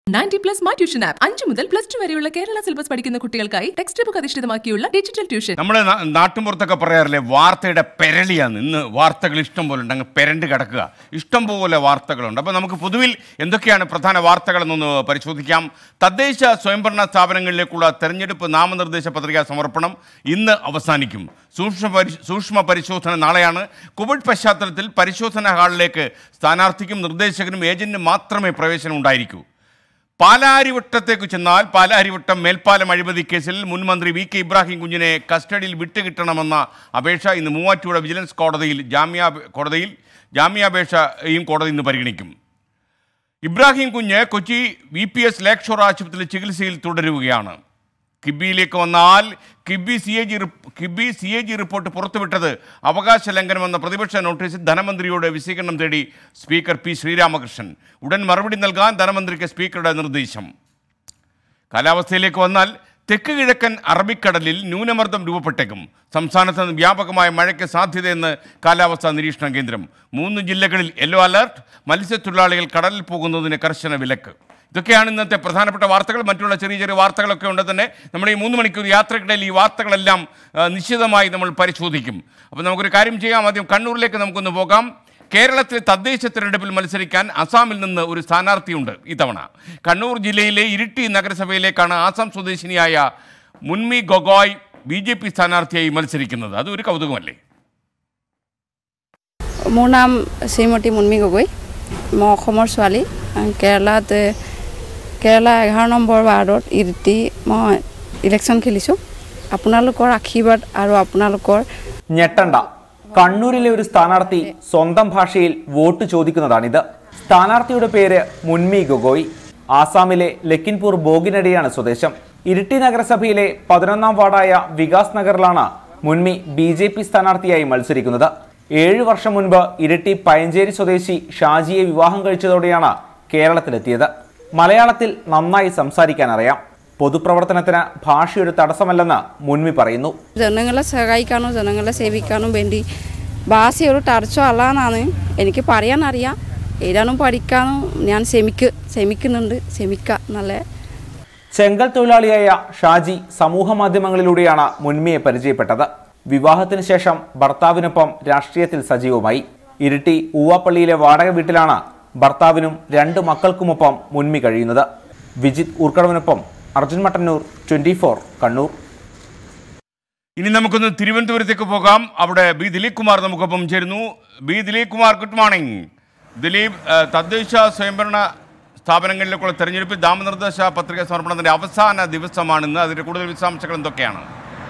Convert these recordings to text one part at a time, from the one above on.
Ninety plus my tuition app അഞ്ചു മുതൽ plus two വരെയുള്ള കേരള സിലബസ് പഠിക്കുന്ന കുട്ടികൾക്കായി ടെക്സ്റ്റ് ബുക്ക് അധിഷ്ഠിതമാക്കിയുള്ള ഡിജിറ്റൽ ട്യൂഷൻ നമ്മൾ നാട്ടുമ്പുറത്തൊക്കെ പറയാറില്ലേ വാർത്തയുടെ പെരളിയാണ് ഇന്ന് വാർത്തകൾ ഇഷ്ടം പോലെ ഉണ്ട് അങ്ങ് പെരണ്ട് കിടക്കുക ഇഷ്ടം പോലെ വാർത്തകളുണ്ട് അപ്പോൾ നമുക്ക് പൊതുവിൽ എന്തൊക്കെയാണ് പ്രധാന വാർത്തകളെന്നൊന്ന് പരിശോധിക്കാം തദ്ദേശ സ്വയംഭരണ സ്ഥാപനങ്ങളിലേക്കുള്ള തെരഞ്ഞെടുപ്പ് നാമനിർദ്ദേശ പത്രികാ സമർപ്പണം ഇന്ന് അവസാനിക്കും സൂക്ഷ്മ പരി സൂക്ഷ്മ പരിശോധന നാളെയാണ് കോവിഡ് പശ്ചാത്തലത്തിൽ പരിശോധന ഹാളിലേക്ക് സ്ഥാനാർത്ഥിക്കും നിർദ്ദേശകനും ഏജന്റിനും മാത്രമേ പ്രവേശനം ഉണ്ടായിരിക്കൂ പാലാരിവട്ടത്തേക്ക് ചെന്നാൽ പാലാരിവട്ടം മേൽപ്പാലം അഴിമതി കേസിൽ മുൻ മന്ത്രി വി കെ ഇബ്രാഹിം കുഞ്ഞിനെ കസ്റ്റഡിയിൽ വിട്ടുകിട്ടണമെന്ന അപേക്ഷ ഇന്ന് മൂവാറ്റുപുഴ വിജിലൻസ് കോടതിയിൽ ജാമ്യ കോടതിയിൽ ജാമ്യാപേക്ഷയും കോടതി ഇന്ന് പരിഗണിക്കും Ibrahim Kunju Kochi V P S lake shore ആശുപത്രിയിൽ ചികിത്സയിൽ തുടരുകയാണ് കിബിയിലേക്ക് വന്നാൽ KIIFB C A G KIIFB C A G report പുറത്തുവിട്ടത് അവകാശ ലംഘനമെന്ന പ്രതിപക്ഷ നോട്ടീസിൽ ധനമന്ത്രിയോട് വിശദീകരണം തേടി സ്പീക്കർ പി ശ്രീരാമകൃഷ്ണൻ ഉടൻ മറുപടി നൽകാൻ ധനമന്ത്രിക്ക് സ്പീക്കറുടെ നിർദ്ദേശം കാലാവസ്ഥയിലേക്ക് വന്നാൽ തെക്ക് കിഴക്കൻ അറബിക്കടലിൽ ന്യൂനമർദ്ദം രൂപപ്പെട്ടേക്കും സംസ്ഥാനത്ത് നിന്ന് വ്യാപകമായ മഴയ്ക്ക് സാധ്യതയെന്ന് കാലാവസ്ഥാ നിരീക്ഷണ കേന്ദ്രം മൂന്ന് ജില്ലകളിൽ യെല്ലോ അലർട്ട് മത്സ്യത്തൊഴിലാളികൾ കടലിൽ പോകുന്നതിന് കർശന വിലക്ക് ഇതൊക്കെയാണ് ഇന്നത്തെ പ്രധാനപ്പെട്ട വാർത്തകൾ മറ്റുള്ള ചെറിയ ചെറിയ വാർത്തകളൊക്കെ ഉണ്ട് തന്നെ നമ്മുടെ ഈ മൂന്ന് മണിക്കൂർ യാത്രക്കിടയിൽ ഈ വാർത്തകളെല്ലാം ആ, നിശ്ചിതമായി നമ്മൾ പരിശോധിക്കും അപ്പോൾ നമുക്കൊരു കാര്യം ചെയ്യാം ആദ്യം കണ്ണൂരിലേക്ക് നമുക്കൊന്ന് പോകാം കേരളത്തിലെ തദ്ദേശ തിരഞ്ഞെടുപ്പിൽ മത്സരിക്കാൻ അസാമിൽ നിന്ന് ഒരു സ്ഥാനാർത്ഥിയുണ്ട് ഇത്തവണ കണ്ണൂർ ജില്ലയിലെ ഇരിട്ടി നഗരസഭയിലേക്കാണ് ആസാം സ്വദേശിനിയായ Munmi Gogoi B J P സ്ഥാനാർത്ഥിയായി মത്സരിക്കുന്നത് അതൊരു കൗതുകമല്ലേ মোৰ নাম শ্ৰীমতী মুন্মী গগৈ মই অসমৰ ছোৱালী কেৰেলাত এ, কেৰেলা এঘাৰ নম্বৰ ৱাৰ্ডত ইৰিটি মই ইলেকশ্যন খেলিছোঁ আপোনালোকৰ আশীৰ্বাদ আৰু আপোনালোকৰ ഞെട്ടണ്ട കണ്ണൂരിലെ ഒരു സ്ഥാനാർത്ഥി സ്വന്തം ഭാഷയിൽ വോട്ട് ചോദിക്കുന്നതാണിത് സ്ഥാനാർത്ഥിയുടെ പേര് മുൻമി ഗൊഗോയ് ആസാമിലെ ലക്കിൻപൂർ ബോഗിനടിയാണ് സ്വദേശം ഇരിട്ടി നഗരസഭയിലെ പതിനൊന്നാം വാർഡായ വികാസ് നഗറിലാണ് മുൻമി ബി ജെ പി സ്ഥാനാർത്ഥിയായി മത്സരിക്കുന്നത് ഏഴു വർഷം മുൻപ് ഇരിട്ടി പയഞ്ചേരി സ്വദേശി ഷാജിയെ വിവാഹം കഴിച്ചതോടെയാണ് കേരളത്തിലെത്തിയത് മലയാളത്തിൽ നന്നായി സംസാരിക്കാൻ അറിയാം പൊതുപ്രവർത്തനത്തിന് ഭാഷയൊരു തടസ്സമല്ലെന്ന് മുൻമി പറയുന്നു ജനങ്ങളെ സഹായിക്കാനും ജനങ്ങളെ സേവിക്കാനും വേണ്ടി ഭാഷ ഒരു തടസ്സം അല്ലാന്നാണ് എനിക്ക് പറയാൻ അറിയാം എഴുതാനും പഠിക്കാനും ഞാൻ ശ്രമിക്ക് ശ്രമിക്കുന്നുണ്ട് ശ്രമിക്കാം നല്ല ചെങ്കൽ തൊഴിലാളിയായ ഷാജി സമൂഹ മാധ്യമങ്ങളിലൂടെയാണ് മുൻമിയെ പരിചയപ്പെട്ടത് വിവാഹത്തിന് ശേഷം ഭർത്താവിനൊപ്പം രാഷ്ട്രീയത്തിൽ സജീവമായി ഇരിട്ടി ഊവാപ്പള്ളിയിലെ വാടക വീട്ടിലാണ് ഭർത്താവിനും രണ്ട് മക്കൾക്കുമൊപ്പം മുൻമി കഴിയുന്നത് വിജിത് ഊർക്കടവിനൊപ്പം അർജുൻ മട്ടന്നൂർ ട്വന്റി കണ്ണൂർ ഇനി നമുക്കൊന്ന് തിരുവനന്തപുരത്തേക്ക് പോകാം അവിടെ ബി ദിലീപ് കുമാർ നമുക്കൊപ്പം ചേരുന്നു B Dileep Kumar good morning Dileep ആ, തദ്ദേശ സ്വയംഭരണ സ്ഥാപനങ്ങളിലേക്കുള്ള തെരഞ്ഞെടുപ്പിൽ നാമനിർദ്ദേശ പത്രിക സമർപ്പണത്തിന്റെ അവസാന ദിവസമാണിന്ന് അതിന്റെ കൂടുതൽ വിശദാംശങ്ങൾ എന്തൊക്കെയാണ്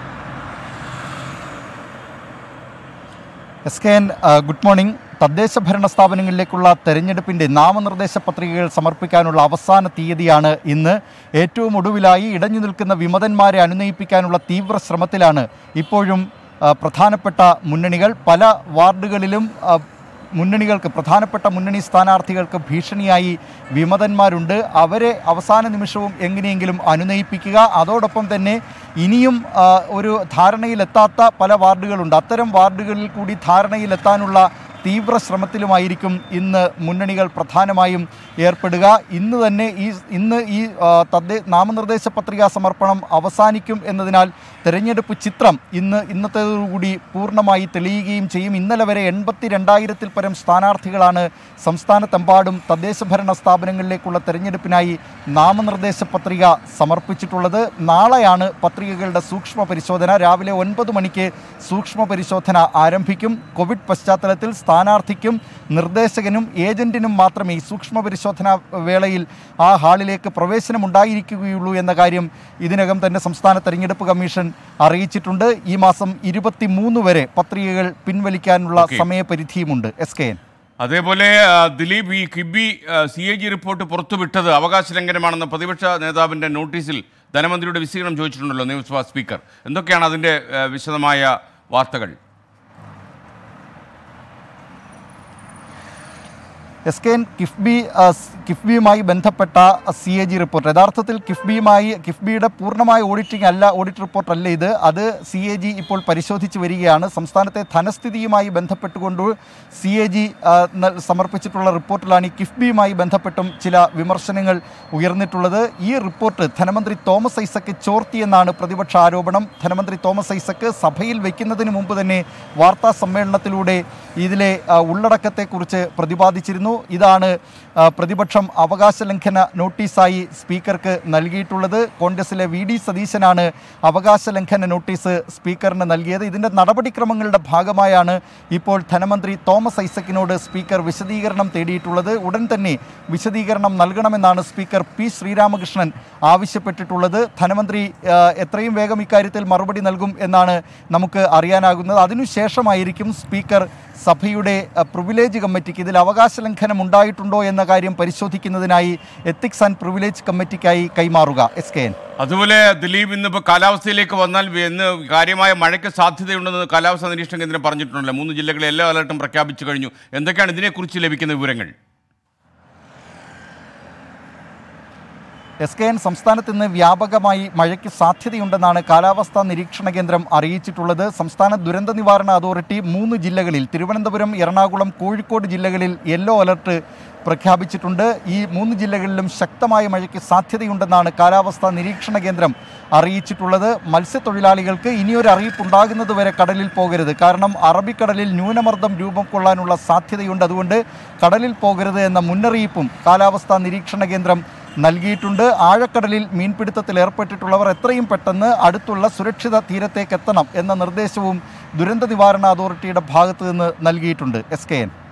എസ് കെ എൻ ആ, ഗുഡ് മോർണിംഗ് തദ്ദേശ ഭരണ സ്ഥാപനങ്ങളിലേക്കുള്ള തെരഞ്ഞെടുപ്പിൻ്റെ നാമനിർദ്ദേശ പത്രികകൾ സമർപ്പിക്കാനുള്ള അവസാന തീയതിയാണ് ഇന്ന് ഏറ്റവും ഒടുവിലായി ഇടഞ്ഞു നിൽക്കുന്ന വിമതന്മാരെ അനുനയിപ്പിക്കാനുള്ള തീവ്ര ശ്രമത്തിലാണ് ഇപ്പോഴും ആ, പ്രധാനപ്പെട്ട മുന്നണികൾ പല വാർഡുകളിലും ആ, മുന്നണികൾക്ക് പ്രധാനപ്പെട്ട മുന്നണി സ്ഥാനാർത്ഥികൾക്ക് ഭീഷണിയായി വിമതന്മാരുണ്ട് അവരെ അവസാന നിമിഷവും എങ്ങനെയെങ്കിലും അനുനയിപ്പിക്കുക അതോടൊപ്പം തന്നെ ഇനിയും ആ, ഒരു ധാരണയിലെത്താത്ത പല വാർഡുകളുണ്ട് അത്തരം വാർഡുകളിൽ കൂടി ധാരണയിലെത്താനുള്ള തീവ്ര ശ്രമത്തിലുമായിരിക്കും ഇന്ന് മുന്നണികൾ പ്രധാനമായും ഏർപ്പെടുക ഇന്ന് തന്നെ ഈ ഇന്ന് ഈ ആ, തദ്ദേ നാമനിർദ്ദേശ പത്രികാ സമർപ്പണം അവസാനിക്കും എന്നതിനാൽ തെരഞ്ഞെടുപ്പ് ചിത്രം ഇന്ന് ഇന്നത്തേതോടുകൂടി പൂർണ്ണമായി തെളിയുകയും ചെയ്യും ഇന്നലെ വരെ എൺപത്തി രണ്ടായിരത്തിൽ പരം സ്ഥാനാർത്ഥികളാണ് സംസ്ഥാനത്തെമ്പാടും തദ്ദേശ ഭരണ സ്ഥാപനങ്ങളിലേക്കുള്ള തെരഞ്ഞെടുപ്പിനായി നാമനിർദ്ദേശ പത്രിക സമർപ്പിച്ചിട്ടുള്ളത് നാളെയാണ് പത്രികകളുടെ സൂക്ഷ്മ പരിശോധന രാവിലെ ഒൻപത് മണിക്ക് സൂക്ഷ്മ പരിശോധന ആരംഭിക്കും കോവിഡ് പശ്ചാത്തലത്തിൽ സ്ഥാനാർത്ഥിക്കും നിർദ്ദേശകനും ഏജന്റിനും മാത്രമേ ഈ സൂക്ഷ്മ പരിശോധനാ വേളയിൽ ആ ഹാളിലേക്ക് പ്രവേശനമുണ്ടായിരിക്കുകയുള്ളൂ എന്ന കാര്യം ഇതിനകം തന്നെ സംസ്ഥാന തെരഞ്ഞെടുപ്പ് കമ്മീഷൻ അറിയിച്ചിട്ടുണ്ട് ഈ മാസം ഇരുപത്തി മൂന്ന് വരെ പത്രികകൾ പിൻവലിക്കാനുള്ള Okay. സമയപരിധിയുമുണ്ട് എസ് കെ എൻ അതേപോലെ ആ, ദിലീപ് ഈ KIIFB C A G report പുറത്തുവിട്ടത് അവകാശ ലംഘനമാണെന്ന പ്രതിപക്ഷ നേതാവിൻ്റെ നോട്ടീസിൽ ധനമന്ത്രിയുടെ വിശദീകരണം ചോദിച്ചിട്ടുണ്ടല്ലോ നിയമസഭാ സ്പീക്കർ എന്തൊക്കെയാണ് അതിൻ്റെ ആ, വിശദമായ വാർത്തകൾ എസ് കെ എൻ കിഫ്ബി ആ, സ് കിഫ്ബിയുമായി ബന്ധപ്പെട്ട സി എ ജി റിപ്പോർട്ട് യഥാർത്ഥത്തിൽ കിഫ്ബിയുമായി കിഫ്ബിയുടെ പൂർണ്ണമായ ഓഡിറ്റിംഗ് അല്ല ഓഡിറ്റ് റിപ്പോർട്ട് അല്ല ഇത് അത് സി എ ജി ഇപ്പോൾ പരിശോധിച്ച് വരികയാണ് സംസ്ഥാനത്തെ ധനസ്ഥിതിയുമായി ബന്ധപ്പെട്ടുകൊണ്ട് സി എ ജി സമർപ്പിച്ചിട്ടുള്ള റിപ്പോർട്ടിലാണ് ഈ കിഫ്ബിയുമായി ബന്ധപ്പെട്ടും ചില വിമർശനങ്ങൾ ഉയർന്നിട്ടുള്ളത് ഈ റിപ്പോർട്ട് ധനമന്ത്രി തോമസ് ഐസക്ക് ചോർത്തിയെന്നാണ് പ്രതിപക്ഷ ആരോപണം ധനമന്ത്രി തോമസ് ഐസക്ക് സഭയിൽ വയ്ക്കുന്നതിന് മുമ്പ് തന്നെ വാർത്താ സമ്മേളനത്തിലൂടെ ഇതിലെ ആ, ഉള്ളടക്കത്തെക്കുറിച്ച് പ്രതിപാദിച്ചിരുന്നു ഇതാണ് ആ, പ്രതിപക്ഷം അവകാശ ലംഘന നോട്ടീസായി സ്പീക്കർക്ക് നൽകിയിട്ടുള്ളത് കോൺഗ്രസിലെ വി ഡി സതീശനാണ് അവകാശ ലംഘന നോട്ടീസ് സ്പീക്കറിന് നൽകിയത് ഇതിൻ്റെ നടപടിക്രമങ്ങളുടെ ഭാഗമായാണ് ഇപ്പോൾ ധനമന്ത്രി തോമസ് ഐസക്കിനോട് സ്പീക്കർ വിശദീകരണം തേടിയിട്ടുള്ളത് ഉടൻ തന്നെ വിശദീകരണം നൽകണമെന്നാണ് സ്പീക്കർ പി ശ്രീരാമകൃഷ്ണൻ ആവശ്യപ്പെട്ടിട്ടുള്ളത് ധനമന്ത്രി ആ, എത്രയും വേഗം ഇക്കാര്യത്തിൽ മറുപടി നൽകും എന്നാണ് നമുക്ക് അറിയാനാകുന്നത് അതിനുശേഷമായിരിക്കും സ്പീക്കർ സഭയുടെ അ, പ്രിവിലേജ് കമ്മിറ്റിക്ക് ഇതിൽ അവകാശ ലംഘനം ഉണ്ടായിട്ടുണ്ടോ എന്ന കാര്യം പരിശോധിക്കുന്നതിനായി എത്തിക്സ് ആൻഡ് പ്രിവിലേജ് കമ്മിറ്റിക്കായി കൈമാറുക എസ് കെ എൻ അതുപോലെ ദിലീപ് ഇന്നിപ്പോൾ കാലാവസ്ഥയിലേക്ക് വന്നാൽ വി- ഇന്ന് കാര്യമായ മഴയ്ക്ക് സാധ്യതയുണ്ടെന്ന് കാലാവസ്ഥാ നിരീക്ഷണ കേന്ദ്രം പറഞ്ഞിട്ടുണ്ടല്ലോ മൂന്ന് ജില്ലകളിൽ എല്ലാ അലർട്ടും പ്രഖ്യാപിച്ചു കഴിഞ്ഞു എന്തൊക്കെയാണ് ഇതിനെക്കുറിച്ച് ലഭിക്കുന്ന വിവരങ്ങൾ എസ് കെ എൻ സംസ്ഥാനത്ത് ഇന്ന് വ്യാപകമായി മഴയ്ക്ക് സാധ്യതയുണ്ടെന്നാണ് കാലാവസ്ഥാ നിരീക്ഷണ കേന്ദ്രം അറിയിച്ചിട്ടുള്ളത് സംസ്ഥാന ദുരന്ത നിവാരണ അതോറിറ്റി മൂന്ന് ജില്ലകളിൽ തിരുവനന്തപുരം എറണാകുളം കോഴിക്കോട് ജില്ലകളിൽ യെല്ലോ അലർട്ട് പ്രഖ്യാപിച്ചിട്ടുണ്ട് ഈ മൂന്ന് ജില്ലകളിലും ശക്തമായ മഴയ്ക്ക് സാധ്യതയുണ്ടെന്നാണ് കാലാവസ്ഥാ നിരീക്ഷണ കേന്ദ്രം അറിയിച്ചിട്ടുള്ളത് മത്സ്യത്തൊഴിലാളികൾക്ക് ഇനിയൊരു അറിയിപ്പ് ഉണ്ടാകുന്നത് വരെ കടലിൽ പോകരുത് കാരണം അറബിക്കടലിൽ ന്യൂനമർദ്ദം രൂപം കൊള്ളാനുള്ള സാധ്യതയുണ്ട് അതുകൊണ്ട് കടലിൽ പോകരുത് എന്ന മുന്നറിയിപ്പും കാലാവസ്ഥാ നിരീക്ഷണ കേന്ദ്രം നൽകിയിട്ടുണ്ട് ആഴക്കടലിൽ മീൻപിടുത്തത്തിൽ ഏർപ്പെട്ടിട്ടുള്ളവർ എത്രയും പെട്ടെന്ന് അടുത്തുള്ള സുരക്ഷിത തീരത്തേക്ക് എത്തണം എന്ന നിർദ്ദേശവും ദുരന്ത നിവാരണ അതോറിറ്റിയുടെ ഭാഗത്തു നിന്ന് നൽകിയിട്ടുണ്ട് S K N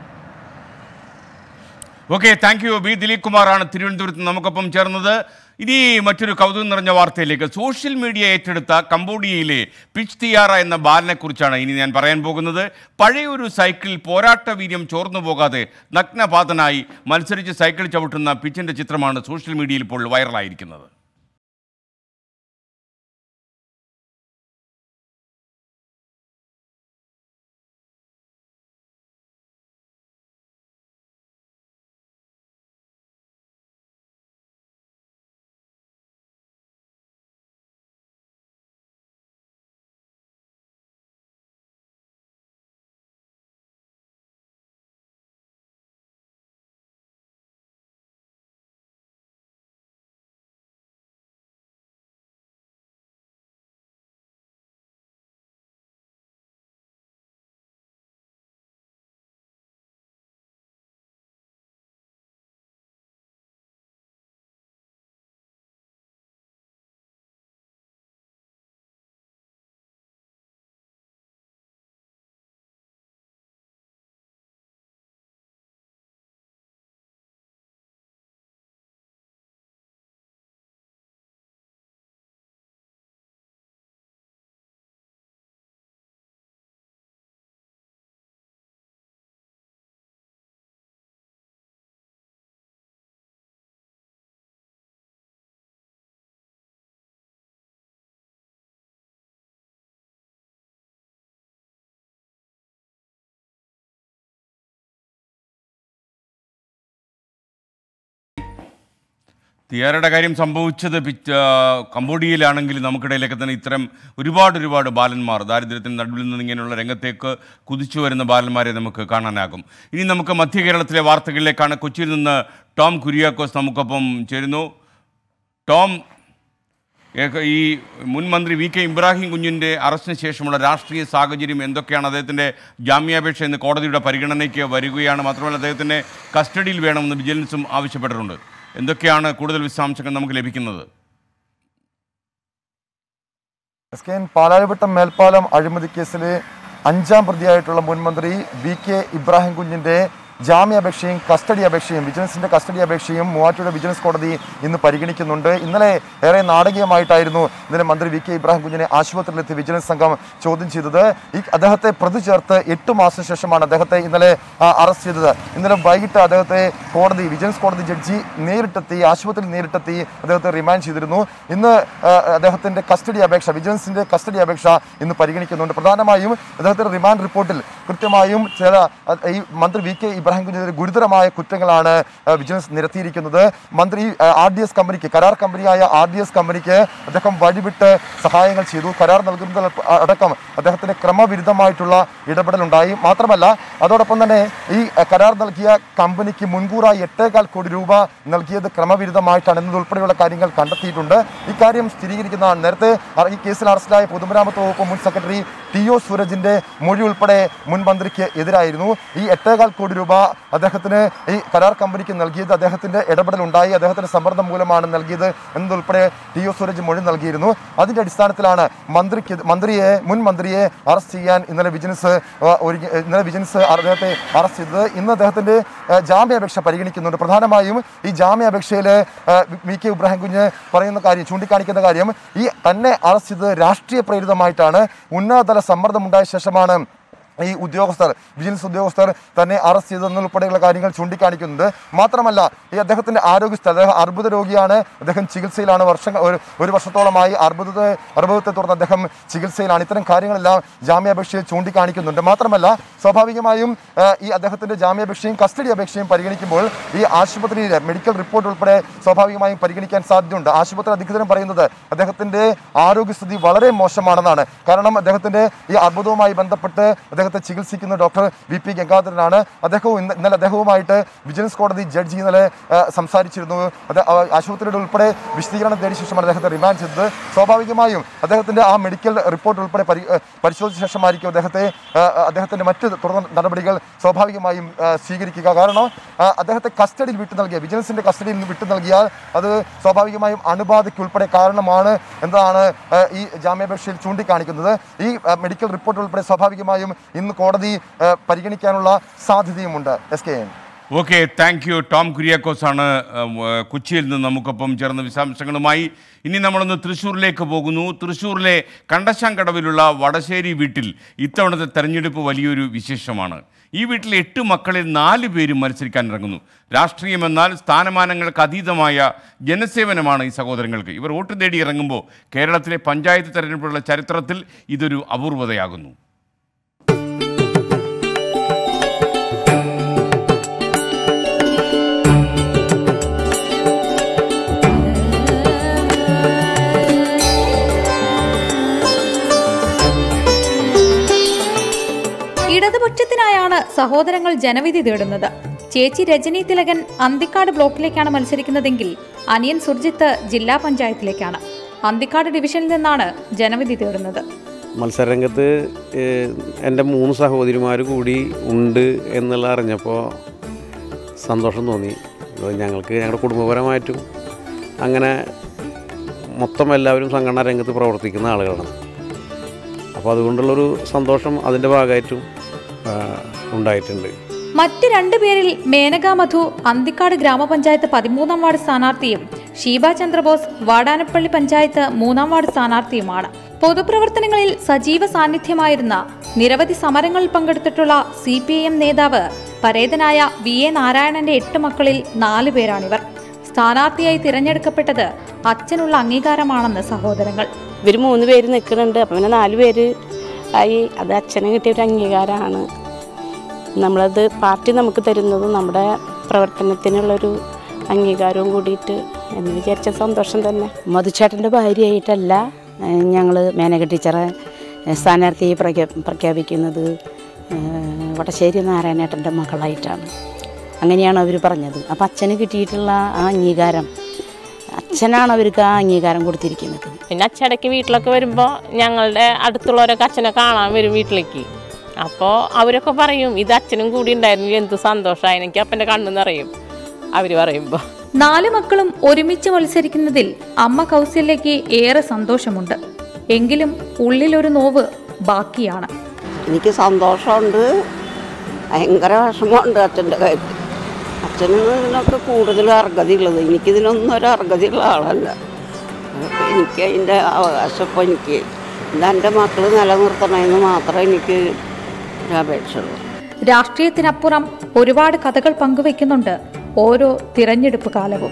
okay thank you B Dileep കുമാറാണ് തിരുവനന്തപുരത്ത് നിന്ന് നമുക്കൊപ്പം ചേർന്നത് ഇനി മറ്റൊരു കൗതുകം നിറഞ്ഞ വാർത്തയിലേക്ക് സോഷ്യൽ മീഡിയ ഏറ്റെടുത്ത കംബോഡിയയിലെ പിച്ച് തിയാറ എന്ന ബാലനെക്കുറിച്ചാണ് ഇനി ഞാൻ പറയാൻ പോകുന്നത് പഴയൊരു സൈക്കിൾ പോരാട്ട വീര്യം ചോർന്നു പോകാതെ നഗ്നപാതനായി മത്സരിച്ച് സൈക്കിൾ ചവിട്ടുന്ന പിച്ചിൻ്റെ ചിത്രമാണ് സോഷ്യൽ മീഡിയയിൽ ഇപ്പോൾ വൈറലായിരിക്കുന്നത് തിയാരയുടെ കാര്യം സംഭവിച്ചത് പിച്ച് ആ, കംബോഡിയയിലാണെങ്കിൽ നമുക്കിടയിലൊക്കെ തന്നെ ഇത്തരം ഒരുപാട് ഒരുപാട് ബാലന്മാർ ദാരിദ്ര്യത്തിന് നടുവിൽ നിന്ന് ഇങ്ങനെയുള്ള രംഗത്തേക്ക് കുതിച്ചു വരുന്ന ബാലന്മാരെ നമുക്ക് കാണാനാകും ഇനി നമുക്ക് മധ്യ കേരളത്തിലെ വാർത്തകളിലേക്കാണ് കൊച്ചിയിൽ നിന്ന് ടോം കുര്യാക്കോസ് നമുക്കൊപ്പം ചേരുന്നു ടോം ഏക- ഈ മുൻ മന്ത്രി വി കെ ഇബ്രാഹിം കുഞ്ഞിൻ്റെ അറസ്റ്റിന് ശേഷമുള്ള രാഷ്ട്രീയ സാഹചര്യം എന്തൊക്കെയാണ് അദ്ദേഹത്തിൻ്റെ ജാമ്യാപേക്ഷ ഇന്ന് കോടതിയുടെ പരിഗണനയ്ക്ക് വരികയാണ് മാത്രമല്ല അദ്ദേഹത്തിൻ്റെ കസ്റ്റഡിയിൽ വേണമെന്ന് വിജിലൻസും ആവശ്യപ്പെട്ടിട്ടുണ്ട് എന്തൊക്കെയാണ് കൂടുതൽ വിശദാംശങ്ങൾ നമുക്ക് ലഭിക്കുന്നത് എസ് കെ എൻ പാലാരിവട്ടം മേൽപ്പാലം അഴിമതി കേസിലെ അഞ്ചാം പ്രതിയായിട്ടുള്ള മുൻ മന്ത്രി വി കെ ഇബ്രാഹിം കുഞ്ഞിന്റെ ജാമ്യാപേക്ഷയും കസ്റ്റഡി അപേക്ഷയും വിജിലൻസിന്റെ കസ്റ്റഡി അപേക്ഷയും മൂവാറ്റുപുഴ വിജിലൻസ് കോടതി ഇന്ന് പരിഗണിക്കുന്നുണ്ട് ഇന്നലെ ഏറെ നാടകീയമായിട്ടായിരുന്നു ഇന്നലെ മന്ത്രി വി കെ ഇബ്രാഹിം കുഞ്ഞിനെ ആശുപത്രിയിലെത്തി വിജിലൻസ് സംഘം ചോദ്യം ചെയ്തത് ഈ അദ്ദേഹത്തെ പ്രതി ചേർത്ത് എട്ട് മാസത്തിന് ശേഷമാണ് അദ്ദേഹത്തെ ഇന്നലെ ആ, അറസ്റ്റ് ചെയ്തത് ഇന്നലെ വൈകിട്ട് അദ്ദേഹത്തെ കോടതി വിജിലൻസ് കോടതി ജഡ്ജി നേരിട്ടെത്തി ആശുപത്രിയിൽ നേരിട്ടെത്തി അദ്ദേഹത്തെ റിമാൻഡ് ചെയ്തിരുന്നു ഇന്ന് ആ, അദ്ദേഹത്തിന്റെ കസ്റ്റഡി അപേക്ഷ വിജിലൻസിന്റെ കസ്റ്റഡി അപേക്ഷ ഇന്ന് പരിഗണിക്കുന്നുണ്ട് പ്രധാനമായും അദ്ദേഹത്തിന്റെ റിമാൻഡ് റിപ്പോർട്ടിൽ കൃത്യമായും ചില ആ, ഈ മന്ത്രി വി കെ ഇബ്രാഹിം ഇബ്രാഹിം കുഞ്ഞിനെതിരെ ഗുരുതരമായ കുറ്റങ്ങളാണ് ആ, വിജിലൻസ് നിരത്തിയിരിക്കുന്നത് മന്ത്രി ആർ ഡി എസ് കമ്പനിക്ക് കരാർ കമ്പനിയായ ആർ ഡി എസ് കമ്പനിക്ക് അദ്ദേഹം വഴിവിട്ട് സഹായങ്ങൾ ചെയ്തു കരാർ നൽകുന്നതിൽ അടക്കം അദ്ദേഹത്തിന് ക്രമവിരുദ്ധമായിട്ടുള്ള ഇടപെടലുണ്ടായി മാത്രമല്ല അതോടൊപ്പം തന്നെ ഈ അഹ്, കരാർ നൽകിയ കമ്പനിക്ക് മുൻകൂറായി എട്ടേകാൽ കോടി രൂപ നൽകിയത് ക്രമവിരുദ്ധമായിട്ടാണ് എന്നതുൾപ്പെടെയുള്ള കാര്യങ്ങൾ കണ്ടെത്തിയിട്ടുണ്ട് ഇക്കാര്യം സ്ഥിരീകരിക്കുന്നതാണ് നേരത്തെ അ- ഈ കേസിൽ അറസ്റ്റിലായ പൊതുമരാമത്ത് വകുപ്പ് മുൻ സെക്രട്ടറി ടി ഒ സൂരജിന്റെ മൊഴി ഉൾപ്പെടെ മുൻ മന്ത്രിക്ക് എതിരായിരുന്നു ഈ എട്ടേകാൽ കോടി രൂപ അദ്ദേഹത്തിന് ഈ കരാർ കമ്പനിക്ക് നൽകിയത് അദ്ദേഹത്തിന്റെ ഇടപെടൽ ഉണ്ടായി അദ്ദേഹത്തിന്റെ സമ്മർദ്ദം മൂലമാണ് നൽകിയത് എന്നതുൾപ്പെടെ ടി ഒ സൂരജ് മൊഴി നൽകിയിരുന്നു അതിന്റെ അടിസ്ഥാനത്തിലാണ് മന്ത്രിക്ക് മന്ത്രിയെ മുൻ മന്ത്രിയെ അറസ്റ്റ് ചെയ്യാൻ ഇന്നലെ വിജിലൻസ് ആ, ഒരുങ്ങി ഇന്നലെ വിജിലൻസ് അദ്ദേഹത്തെ അറസ്റ്റ് ചെയ്തത് ഇന്ന് അദ്ദേഹത്തിന്റെ ആ, ജാമ്യാപേക്ഷ പരിഗണിക്കുന്നുണ്ട് പ്രധാനമായും ഈ ജാമ്യാപേക്ഷയിൽ വി കെ ഇബ്രാഹിം കുഞ്ഞ് പറയുന്ന കാര്യം ചൂണ്ടിക്കാണിക്കുന്ന കാര്യം ഈ തന്നെ അറസ്റ്റ് ചെയ്തത് രാഷ്ട്രീയ പ്രേരിതമായിട്ടാണ് ഉന്നതതല സമ്മർദ്ദമുണ്ടായ ശേഷമാണ് ഈ ഉദ്യോഗസ്ഥർ വിജിലൻസ് ഉദ്യോഗസ്ഥർ തന്നെ അറസ്റ്റ് ചെയ്തതെന്നുൾപ്പെടെയുള്ള കാര്യങ്ങൾ ചൂണ്ടിക്കാണിക്കുന്നുണ്ട് മാത്രമല്ല ഈ അദ്ദേഹത്തിന്റെ ആരോഗ്യസ്ഥിതി അദ്ദേഹം അർബുദ രോഗിയാണ് അദ്ദേഹം ചികിത്സയിലാണ് വർഷങ്ങൾ ഒരു ഒരു വർഷത്തോളമായി അർബുദത്തെ അർബുദത്തെ തുടർന്ന് അദ്ദേഹം ചികിത്സയിലാണ് ഇത്തരം കാര്യങ്ങളെല്ലാം ജാമ്യാപേക്ഷയിൽ ചൂണ്ടിക്കാണിക്കുന്നുണ്ട് മാത്രമല്ല സ്വാഭാവികമായും ആ, ഈ അദ്ദേഹത്തിന്റെ ജാമ്യാപേക്ഷയും കസ്റ്റഡി അപേക്ഷയും പരിഗണിക്കുമ്പോൾ ഈ ആശുപത്രിയിലെ മെഡിക്കൽ റിപ്പോർട്ട് ഉൾപ്പെടെ സ്വാഭാവികമായും പരിഗണിക്കാൻ സാധ്യതയുണ്ട് ആശുപത്രി അധികൃതരും പറയുന്നത് അദ്ദേഹത്തിന്റെ ആരോഗ്യസ്ഥിതി വളരെ മോശമാണെന്നാണ് കാരണം അദ്ദേഹത്തിന്റെ ഈ അർബുദവുമായി ബന്ധപ്പെട്ട് അദ്ദേഹത്തെ ചികിത്സിക്കുന്ന ഡോക്ടർ വി പി ഗംഗാധരനാണ് അദ്ദേഹവും ഇന്ന- ഇന്നലെ അദ്ദേഹവുമായിട്ട് വിജിലൻസ് കോടതി ജഡ്ജി ഇന്നലെ ആ, സംസാരിച്ചിരുന്നു അത് ആ, ആശുപത്രിയുടെ ഉൾപ്പെടെ വിശദീകരണം തേടിയ ശേഷമാണ് അദ്ദേഹത്തെ റിമാൻഡ് ചെയ്തത് സ്വാഭാവികമായും അദ്ദേഹത്തിന്റെ ആ മെഡിക്കൽ റിപ്പോർട്ട് ഉൾപ്പെടെ പരി- ആ, പരിശോധിച്ച ശേഷമായിരിക്കും അദ്ദേഹത്തെ ആ, ആ, അദ്ദേഹത്തിന്റെ മറ്റ് തുടർ നടപടികൾ സ്വാഭാവികമായും ആ, സ്വീകരിക്കുക കാരണം ആ, അദ്ദേഹത്തെ കസ്റ്റഡിയിൽ വിട്ടു നൽകിയ വിജിലൻസിന്റെ കസ്റ്റഡിയിൽ നിന്ന് വിട്ടു നൽകിയാൽ അത് സ്വാഭാവികമായും അണുബാധയ്ക്ക് ഉൾപ്പെടെ കാരണമാണ് എന്നതാണ് ആ, ഈ ജാമ്യാപേക്ഷയിൽ ചൂണ്ടിക്കാണിക്കുന്നത് ഈ ആ, മെഡിക്കൽ റിപ്പോർട്ട് ഉൾപ്പെടെ സ്വാഭാവികമായും ഇന്ന് കോടതി ആ, പരിഗണിക്കാനുള്ള സാധ്യതയുമുണ്ട് S K N okay thank you Tom Kuriakose ആണ് ഉം, ഏഹ്, കൊച്ചിയിൽ നിന്ന് നമുക്കൊപ്പം ചേർന്ന വിശദാംശങ്ങളുമായി ഇനി നമ്മളൊന്ന് തൃശ്ശൂരിലേക്ക് പോകുന്നു തൃശ്ശൂരിലെ കണ്ടശാങ്കടവിലുള്ള വടശ്ശേരി വീട്ടിൽ ഇത്തവണത്തെ തെരഞ്ഞെടുപ്പ് വലിയൊരു വിശേഷമാണ് ഈ വീട്ടിലെ എട്ട് മക്കളിൽ നാല് പേരും മത്സരിക്കാൻ ഇറങ്ങുന്നു രാഷ്ട്രീയമെന്നാൽ സ്ഥാനമാനങ്ങൾക്ക് അതീതമായ ജനസേവനമാണ് ഈ സഹോദരങ്ങൾക്ക് ഇവർ വോട്ട് തേടി ഇറങ്ങുമ്പോൾ കേരളത്തിലെ പഞ്ചായത്ത് തെരഞ്ഞെടുപ്പുകളുടെ ചരിത്രത്തിൽ ഇതൊരു അപൂർവതയാകുന്നു ഇടതുപക്ഷത്തിനായാണ് സഹോദരങ്ങൾ ജനവിധി തേടുന്നത് ചേച്ചി രജനി തിലകൻ അന്തിക്കാട് ബ്ലോക്കിലേക്കാണ് മത്സരിക്കുന്നതെങ്കിൽ അനിയൻ സുർജിത്ത് ജില്ലാ പഞ്ചായത്തിലേക്കാണ് അന്തിക്കാട് ഡിവിഷനിൽ നിന്നാണ് ജനവിധി തേടുന്നത് മത്സരരംഗത്ത് ഏഹ്, എൻ്റെ മൂന്ന് സഹോദരിമാർ കൂടി ഉണ്ട് എന്നുള്ള അറിഞ്ഞപ്പോൾ സന്തോഷം തോന്നി അപ്പോൾ ഞങ്ങൾക്ക് ഞങ്ങളുടെ കുടുംബപരമായിട്ടും അങ്ങനെ മൊത്തം എല്ലാവരും സംഘടനാ രംഗത്ത് പ്രവർത്തിക്കുന്ന ആളുകളാണ് അപ്പോൾ അതുകൊണ്ടുള്ളൊരു സന്തോഷം അതിൻ്റെ ഭാഗമായിട്ടും ആ, ഉണ്ടായിട്ടുണ്ട് മറ്റ് രണ്ടു പേരിൽ മേനക മധു അന്തിക്കാട് ഗ്രാമപഞ്ചായത്ത് പതിമൂന്നാം വാർഡ് സ്ഥാനാർത്ഥിയും ഷീബ ചന്ദ്രബോസ് വാടാനപ്പള്ളി പഞ്ചായത്ത് മൂന്നാം വാർഡ് സ്ഥാനാർത്ഥിയുമാണ് പൊതുപ്രവർത്തനങ്ങളിൽ സജീവ സാന്നിധ്യമായിരുന്ന നിരവധി സമരങ്ങളിൽ പങ്കെടുത്തിട്ടുള്ള സി പി ഐ എം നേതാവ് പരേതനായ വി എ നാരായണന്റെ എട്ട് മക്കളിൽ നാലു പേരാണിവർ സ്ഥാനാർത്ഥിയായി തിരഞ്ഞെടുക്കപ്പെട്ടത് അച്ഛനുള്ള അംഗീകാരമാണെന്ന് സഹോദരങ്ങൾ ഇവർ മൂന്ന് പേര് നിൽക്കുന്നുണ്ട് അപ്പം പിന്നെ നാല് പേര് ആയി അത് അച്ഛന് കിട്ടിയ ഒരു അംഗീകാരമാണ് നമ്മളത് പാർട്ടി നമുക്ക് തരുന്നതും നമ്മുടെ പ്രവർത്തനത്തിനുള്ളൊരു അംഗീകാരവും കൂടിയിട്ട് എന്ന് വിചാരിച്ച സന്തോഷം തന്നെ മധുചേട്ടൻ്റെ ഭാര്യയായിട്ടല്ല ഞങ്ങൾ മേനക ടീച്ചറെ ഏഹ്, സ്ഥാനാർത്ഥി പ്രഖ്യാ പ്രഖ്യാപിക്കുന്നത് ഏഹ്, വടശ്ശേരി നാരായണേട്ടൻ്റെ മകളായിട്ടാണ് അങ്ങനെയാണ് അവർ പറഞ്ഞത് അപ്പം അച്ഛന് കിട്ടിയിട്ടുള്ള ആ അംഗീകാരം അച്ഛനാണ് അവർക്ക് ആ അംഗീകാരം കൊടുത്തിരിക്കുന്നത് പിന്നെ അച്ഛടയ്ക്ക് വീട്ടിലൊക്കെ വരുമ്പോൾ ഞങ്ങളുടെ അടുത്തുള്ളവരൊക്കെ അച്ഛനെ കാണാൻ വരും വീട്ടിലേക്ക് അപ്പോൾ അവരൊക്കെ പറയും ഇത് അച്ഛനും കൂടി ഉണ്ടായിരുന്നെങ്കിൽ എന്ത് സന്തോഷമായി എനിക്ക് അപ്പൻ്റെ കണ്ണു നിറയും അവർ പറയുമ്പോൾ നാല് മക്കളും ഒരുമിച്ച് മത്സരിക്കുന്നതിൽ അമ്മ കൗസല്യയ്ക്ക് ഏറെ സന്തോഷമുണ്ട് എങ്കിലും ഉള്ളിലൊരു നോവ് ബാക്കിയാണ് എനിക്ക് സന്തോഷമുണ്ട് ഭയങ്കര വിഷമമുണ്ട് അച്ഛൻ്റെ കാര്യത്തിൽ അച്ഛന് ഇതിനൊക്കെ കൂടുതൽ അർഹതയുള്ളത് എനിക്കിതിനൊന്നും ഒരു അർഹതയുള്ള ആളല്ല അപ്പൊ എനിക്ക് അതിൻ്റെ അവകാശം ഇപ്പം എനിക്ക് ഇത് എൻ്റെ മക്കൾ നിലനിർത്തണമെന്ന് മാത്രമേ എനിക്ക് ഒരു അപേക്ഷയുള്ളൂ രാഷ്ട്രീയത്തിനപ്പുറം ഒരുപാട് കഥകൾ പങ്കുവെക്കുന്നുണ്ട് ഓരോ തിരഞ്ഞെടുപ്പ് കാലവും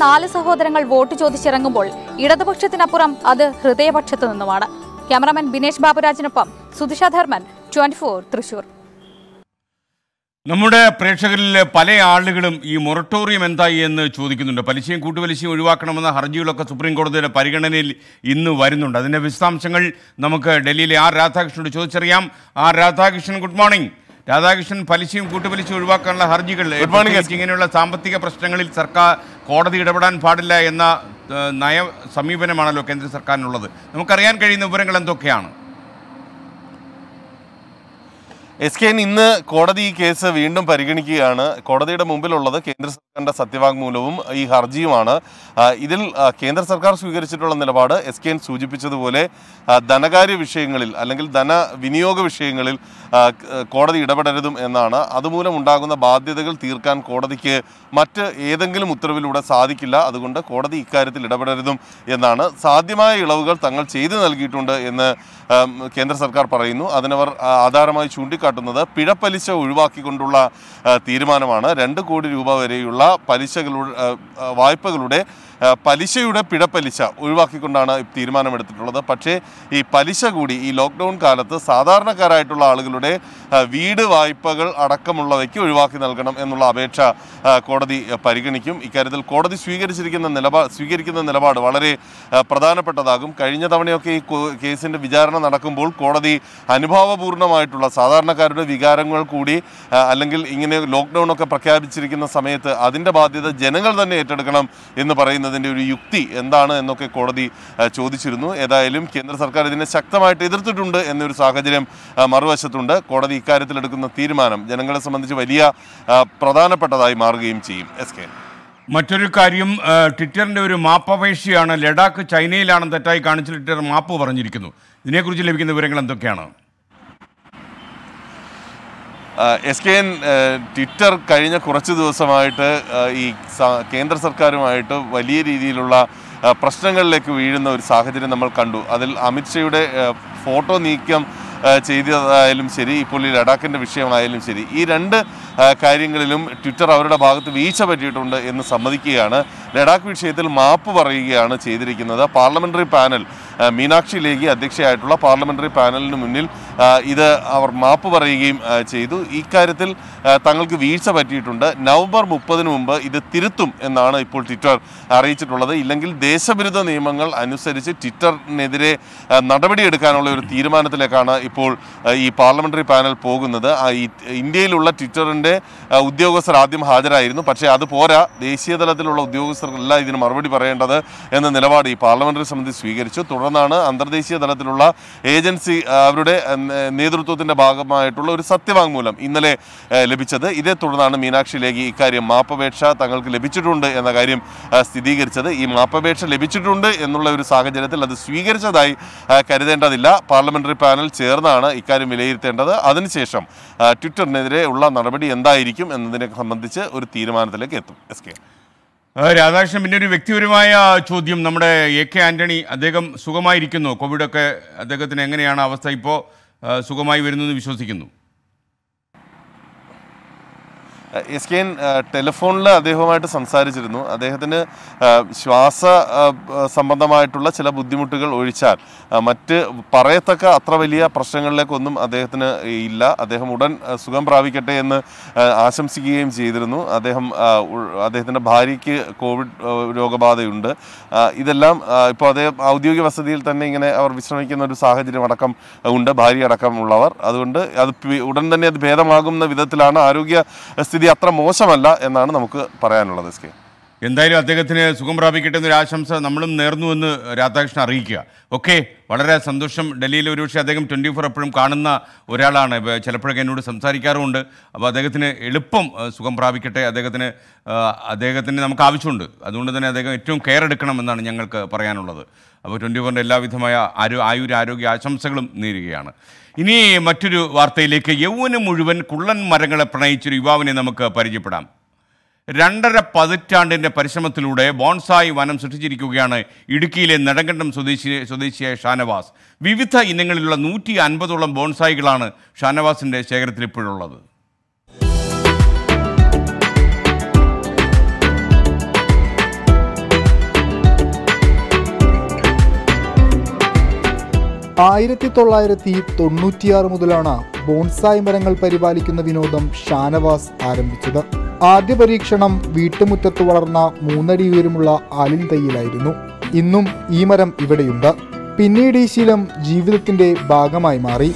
നാല് സഹോദരങ്ങൾ വോട്ട് ചോദിച്ചിറങ്ങുമ്പോൾ ഇടതുപക്ഷത്തിനപ്പുറം അത് ഹൃദയപക്ഷത്തു നിന്നുമാണ് ക്യാമറാമാൻ ബിനേഷ് ബാബുരാജിനൊപ്പം സുധിഷ ധർമ്മൻ ട്വന്റി ഫോർ തൃശൂർ നമ്മുടെ പ്രേക്ഷകരിൽ പല ആളുകളും ഈ മൊറട്ടോറിയം എന്തായി എന്ന് ചോദിക്കുന്നുണ്ട് പലിശയും കൂട്ടുപലിശയും ഒഴിവാക്കണമെന്ന ഹർജികളൊക്കെ സുപ്രീം കോടതിയുടെ പരിഗണനയിൽ ഇന്ന് വരുന്നുണ്ട് അതിൻ്റെ വിശദാംശങ്ങൾ നമുക്ക് ഡൽഹിയിലെ ആർ രാധാകൃഷ്ണനോട് ചോദിച്ചറിയാം R Radhakrishnan good morning Radhakrishnan പലിശയും കൂട്ടുപലിശയും ഒഴിവാക്കാനുള്ള ഹർജികൾ പ്രത്യേകിച്ച് ഇങ്ങനെയുള്ള സാമ്പത്തിക പ്രശ്നങ്ങളിൽ സർക്കാർ കോടതി ഇടപെടാൻ പാടില്ല എന്ന ഏഹ്, നയ സമീപനമാണല്ലോ കേന്ദ്ര സർക്കാരിനുള്ളത് നമുക്കറിയാൻ കഴിയുന്ന വിവരങ്ങൾ എന്തൊക്കെയാണ് എസ് കെ ഇന്ന് കോടതി ഈ കേസ് വീണ്ടും പരിഗണിക്കുകയാണ് കോടതിയുടെ മുമ്പിലുള്ളത് കേന്ദ്ര സർക്കാരിന്റെ സത്യവാങ്മൂലവും ഈ ഹർജിയുമാണ് ആ, ഇതിൽ ആ, കേന്ദ്ര സർക്കാർ സ്വീകരിച്ചിട്ടുള്ള നിലപാട് എസ് കെ എൻ സൂചിപ്പിച്ചതുപോലെ ആ, ധനകാര്യ വിഷയങ്ങളിൽ അല്ലെങ്കിൽ ധനവിനിയോഗ വിഷയങ്ങളിൽ ആ, ക- കോടതി ഇടപെടരുതും എന്നാണ് അതുമൂലം ഉണ്ടാകുന്ന ബാധ്യതകൾ തീർക്കാൻ കോടതിക്ക് മറ്റ് ഏതെങ്കിലും ഉത്തരവിലൂടെ സാധിക്കില്ല അതുകൊണ്ട് കോടതി ഇക്കാര്യത്തിൽ ഇടപെടരുതും എന്നാണ് സാധ്യമായ ഇളവുകൾ തങ്ങൾ ചെയ്തു നൽകിയിട്ടുണ്ട് എന്ന് ആം, കേന്ദ്ര സർക്കാർ പറയുന്നു അതിനവർ ആ, ആധാരമായി ചൂണ്ടിക്കാട്ടുന്നത് പിഴപ്പലിശ ഒഴിവാക്കിക്കൊണ്ടുള്ള ആ, തീരുമാനമാണ് രണ്ട് കോടി രൂപ വരെയുള്ള പലിശകളുടെ ആ, ആ, വായ്പകളുടെ ആ, പലിശയുടെ പിഴപ്പലിശ ഒഴിവാക്കിക്കൊണ്ടാണ് ഈ തീരുമാനമെടുത്തിട്ടുള്ളത് പക്ഷേ ഈ പലിശ കൂടി ഈ ലോക്ക്ഡൗൺ കാലത്ത് സാധാരണക്കാരായിട്ടുള്ള ആളുകളുടെ ആ, വീട് വായ്പകൾ അടക്കമുള്ളവയ്ക്ക് ഒഴിവാക്കി നൽകണം എന്നുള്ള അപേക്ഷ ആ, കോടതി ആ, പരിഗണിക്കും ഇക്കാര്യത്തിൽ കോടതി സ്വീകരിച്ചിരിക്കുന്ന നിലപാട് സ്വീകരിക്കുന്ന നിലപാട് വളരെ ആ, പ്രധാനപ്പെട്ടതാകും കഴിഞ്ഞ തവണയൊക്കെ ഈ കോ- കേസിന്റെ വിചാരണ നടക്കുമ്പോൾ കോടതി അനുഭാവപൂർണ്ണമായിട്ടുള്ള സാധാരണക്കാരുടെ വികാരങ്ങൾ കൂടി ആ, അല്ലെങ്കിൽ ഇങ്ങനെ ലോക്ക്ഡൗൺ ഒക്കെ പ്രഖ്യാപിച്ചിരിക്കുന്ന സമയത്ത് അതിന്റെ ബാധ്യത ജനങ്ങൾ തന്നെ ഏറ്റെടുക്കണം എന്ന് പറയുന്നതിന്റെ ഒരു യുക്തി എന്താണ് എന്നൊക്കെ കോടതി ആ, ചോദിച്ചിരുന്നു ഏതായാലും കേന്ദ്ര സർക്കാർ ഇതിനെ ശക്തമായിട്ട് എതിർത്തിട്ടുണ്ട് എന്നൊരു സാഹചര്യം ആ, മറുവശത്തുണ്ട് കോടതി ഇക്കാര്യത്തിൽ എടുക്കുന്ന തീരുമാനം ജനങ്ങളെ സംബന്ധിച്ച് വലിയ ആ, പ്രധാനപ്പെട്ടതായി മാറുകയും ചെയ്യും എസ് കെ മറ്റൊരു കാര്യം ആ, ട്വിറ്ററിന്റെ ഒരു മാപ്പപേക്ഷയാണ് ലഡാക്ക് ചൈനയിലാണെന്ന് തെറ്റായി കാണിച്ച് ട്വിറ്റർ മാപ്പ് പറഞ്ഞിരിക്കുന്നു ഇതിനെക്കുറിച്ച് ലഭിക്കുന്ന വിവരങ്ങൾ എന്തൊക്കെയാണ് എസ് കെ എൻ ട്വിറ്റർ കഴിഞ്ഞ കുറച്ച് ദിവസമായിട്ട് ആ, ഈ സ- കേന്ദ്ര സർക്കാരുമായിട്ട് വലിയ രീതിയിലുള്ള ആ, പ്രശ്നങ്ങളിലേക്ക് വീഴുന്ന ഒരു സാഹചര്യം നമ്മൾ കണ്ടു അതിൽ അമിത്ഷയുടെ ആ, ഫോട്ടോ നീക്കം ആ, ചെയ്തതായാലും ശരി ഇപ്പോൾ ഈ ലഡാക്കിൻ്റെ വിഷയമായാലും ശരി ഈ രണ്ട് ആ, കാര്യങ്ങളിലും ട്വിറ്റർ അവരുടെ ഭാഗത്ത് വീഴ്ച പറ്റിയിട്ടുണ്ട് എന്ന് സമ്മതിക്കുകയാണ് ലഡാക്ക് വിഷയത്തിൽ മാപ്പ് പറയുകയാണ് ചെയ്തിരിക്കുന്നത് പാർലമെന്ററി പാനൽ ആ, മീനാക്ഷി ലേഖി അധ്യക്ഷയായിട്ടുള്ള പാർലമെന്ററി പാനലിന് മുന്നിൽ ആ, ഇത് അവർ മാപ്പ് പറയുകയും ആ, ചെയ്തു ഇക്കാര്യത്തിൽ ആ, തങ്ങൾക്ക് വീഴ്ച പറ്റിയിട്ടുണ്ട് നവംബർ മുപ്പതിന് മുമ്പ് ഇത് തിരുത്തും എന്നാണ് ഇപ്പോൾ ട്വിറ്റർ അറിയിച്ചിട്ടുള്ളത് ഇല്ലെങ്കിൽ ദേശവിരുദ്ധ നിയമങ്ങൾ അനുസരിച്ച് ട്വിറ്ററിനെതിരെ ആ, നടപടിയെടുക്കാനുള്ള ഒരു തീരുമാനത്തിലേക്കാണ് ഇപ്പോൾ ആ, ഈ പാർലമെന്ററി പാനൽ പോകുന്നത് ആ, ഈ ഇന്ത്യയിലുള്ള ട്വിറ്ററിന്റെ ആ, ഉദ്യോഗസ്ഥർ ആദ്യം ഹാജരായിരുന്നു പക്ഷേ അത് പോരാ ദേശീയ തലത്തിലുള്ള ഉദ്യോഗസ്ഥർക്കല്ല ഇതിന് മറുപടി പറയേണ്ടത് എന്ന നിലപാട് ഈ പാർലമെന്ററി സമിതി സ്വീകരിച്ചു തുടർന്നാണ് അന്തർദേശീയ തലത്തിലുള്ള ഏജൻസി ആ, അവരുടെ ആ, നേ- നേതൃത്വത്തിന്റെ ഭാഗമായിട്ടുള്ള ഒരു സത്യവാങ്മൂലം ഇന്നലെ ആ, ലഭിച്ചത് ഇതേ തുടർന്നാണ് മീനാക്ഷി ലേഖി ഇക്കാര്യം മാപ്പപേക്ഷ തങ്ങൾക്ക് ലഭിച്ചിട്ടുണ്ട് എന്ന കാര്യം ആ, സ്ഥിരീകരിച്ചത് ഈ മാപ്പപേക്ഷ ലഭിച്ചിട്ടുണ്ട് എന്നുള്ള ഒരു സാഹചര്യത്തിൽ അത് സ്വീകരിച്ചതായി ആ, കരുതേണ്ടതില്ല പാർലമെന്ററി പാനൽ ചേർന്നാണ് ഇക്കാര്യം വിലയിരുത്തേണ്ടത് അതിനുശേഷം ആ, ട്വിറ്ററിനെതിരെ ഉള്ള നടപടി എന്തായിരിക്കും എന്നതിനെ സംബന്ധിച്ച് ഒരു തീരുമാനത്തിലേക്ക് എത്തും എസ് കെ ആ, രാധാകൃഷ്ണൻ പിന്നെ ഒരു വ്യക്തിപരമായ ചോദ്യം നമ്മുടെ എ കെ ആന്റണി അദ്ദേഹം സുഖമായിരിക്കുന്നു കോവിഡൊക്കെ അദ്ദേഹത്തിന് എങ്ങനെയാണ് അവസ്ഥ ഇപ്പോൾ സുഖമായി വരുന്നു എന്ന് വിശ്വസിക്കുന്നു എസ് കെ എൻ ടെലിഫോണിൽ അദ്ദേഹവുമായിട്ട് സംസാരിച്ചിരുന്നു അദ്ദേഹത്തിന് ആ, ശ്വാസ ആ, ആ, സംബന്ധമായിട്ടുള്ള ചില ബുദ്ധിമുട്ടുകൾ ഒഴിച്ചാൽ ആ, മറ്റ് പറയത്തക്ക അത്ര വലിയ പ്രശ്നങ്ങളിലേക്കൊന്നും അദ്ദേഹത്തിന് ഇല്ല അദ്ദേഹം ഉടൻ ആ, സുഖം പ്രാപിക്കട്ടെ എന്ന് ആ, ആശംസിക്കുകയും ചെയ്തിരുന്നു അദ്ദേഹം ആ, ഉ- അദ്ദേഹത്തിൻ്റെ ഭാര്യയ്ക്ക് കോവിഡ് ആ, രോഗബാധയുണ്ട് ആ, ഇതെല്ലാം ഇപ്പോൾ അദ്ദേഹം ഔദ്യോഗിക വസതിയിൽ തന്നെ ഇങ്ങനെ അവർ വിശ്രമിക്കുന്ന ഒരു സാഹചര്യം അടക്കം ഉണ്ട് ഭാര്യ അടക്കമുള്ളവർ അതുകൊണ്ട് അത് പി- ഉടൻ തന്നെ അത് ഭേദമാകുന്ന വിധത്തിലാണ് ആരോഗ്യ സ്ഥിതി അത്ര മോശമല്ല എന്നാണ് നമുക്ക് പറയാനുള്ളത് എസ് കെ എന്തായാലും അദ്ദേഹത്തിന് സുഖം പ്രാപിക്കട്ടെ എന്നൊരു ആശംസ നമ്മളും നേർന്നുവെന്ന് രാധാകൃഷ്ണൻ അറിയിക്കുക ഓക്കെ വളരെ സന്തോഷം ഡൽഹിയിൽ ഒരുപക്ഷെ അദ്ദേഹം ട്വൻറ്റി ഫോർ എപ്പോഴും കാണുന്ന ഒരാളാണ് ഇപ്പൊ ചിലപ്പോഴൊക്കെ എന്നോട് സംസാരിക്കാറുമുണ്ട് അപ്പോൾ അദ്ദേഹത്തിന് എളുപ്പം ആ, സുഖം പ്രാപിക്കട്ടെ അദ്ദേഹത്തിന് ആ, അദ്ദേഹത്തിന് നമുക്ക് ആവശ്യമുണ്ട് അതുകൊണ്ട് തന്നെ അദ്ദേഹം ഏറ്റവും കെയർ എടുക്കണം എന്നാണ് ഞങ്ങൾക്ക് പറയാനുള്ളത് അപ്പോൾ ട്വൻറ്റി ഫോറിൻ്റെ എല്ലാവിധമായ ആരോ ആയുര ആരോഗ്യ ആശംസകളും നേരുകയാണ് ഇനി മറ്റൊരു വാർത്തയിലേക്ക് യൗവനം മുഴുവൻ കുള്ളൻ മരങ്ങളെ പ്രണയിച്ചൊരു യുവാവിനെ നമുക്ക് പരിചയപ്പെടാം രണ്ടര പതിറ്റാണ്ടിൻ്റെ പരിശ്രമത്തിലൂടെ ബോൺസായി വനം സൃഷ്ടിച്ചിരിക്കുകയാണ് ഇടുക്കിയിലെ നെടുങ്കണ്ടം സ്വദേശി സ്വദേശിയായ ഷാനവാസ് വിവിധ ഇനങ്ങളിലുള്ള നൂറ്റി അൻപതോളം ബോൺസായികളാണ് ഷാനവാസിൻ്റെ ശേഖരത്തിൽ ഇപ്പോഴുള്ളത് ആയിരത്തി തൊള്ളായിരത്തി തൊണ്ണൂറ്റിയാറ് മുതലാണ് ബോൺസായ് മരങ്ങൾ പരിപാലിക്കുന്ന വിനോദം ഷാനവാസ് ആരംഭിച്ചത് ആദ്യ പരീക്ഷണം വീട്ടുമുറ്റത്ത് വളർന്ന മൂന്നടി ഉയരമുള്ള ആലിൻ തൈയിലായിരുന്നു ഇന്നും ഈ മരം ഇവിടെയുണ്ട് പിന്നീട് ഈ ശീലം ജീവിതത്തിന്റെ ഭാഗമായി മാറി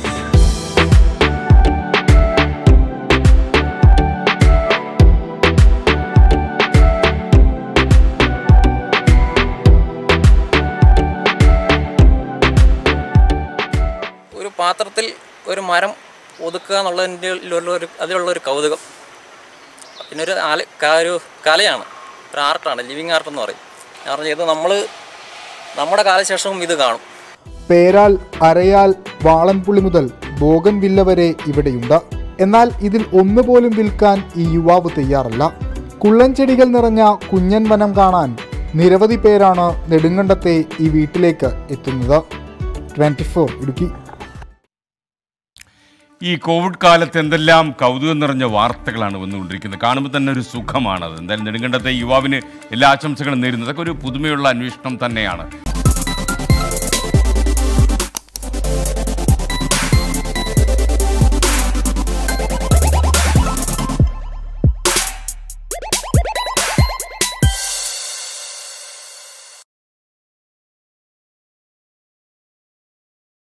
ഒരു പാത്രത്തിൽ ഒരു മരം ഒതുക്കുക എന്നുള്ളതിൻ്റെ ഒരു അതിലുള്ള ഒരു കൗതുകം പിന്നെ ഒരു ആല ക- ഒരു കലയാണ് ഒരു ആർട്ടാണ് ലിവിങ് ആർട്ട് എന്ന് പറയും കാരണം ഇത് നമ്മൾ നമ്മുടെ കാലശേഷവും ഇത് കാണും പേരാൽ അരയാൽ വാളൻപുള്ളി മുതൽ ബോഗൻ വില്ല വരെ ഇവിടെയുണ്ട് എന്നാൽ ഇതിൽ ഒന്നുപോലും വിൽക്കാൻ ഈ യുവാവ് തയ്യാറല്ല കുള്ളൻചെടികൾ നിറഞ്ഞ കുഞ്ഞൻ വനം കാണാൻ നിരവധി പേരാണ് നെടുങ്കണ്ടത്തെ ഈ വീട്ടിലേക്ക് എത്തുന്നത് ട്വൻറ്റി ഫോർ ഇടുക്കി ഈ കോവിഡ് കാലത്ത് എന്തെല്ലാം കൗതുകം നിറഞ്ഞ വാർത്തകളാണ് വന്നുകൊണ്ടിരിക്കുന്നത് കാണുമ്പോൾ തന്നെ ഒരു സുഖമാണത് എന്തായാലും നെടുങ്കണ്ടത്തെ യുവാവിന് എല്ലാ ആശംസകളും നേരുന്നത് അതൊക്കെ ഒരു പുതുമയുള്ള അന്വേഷണം തന്നെയാണ്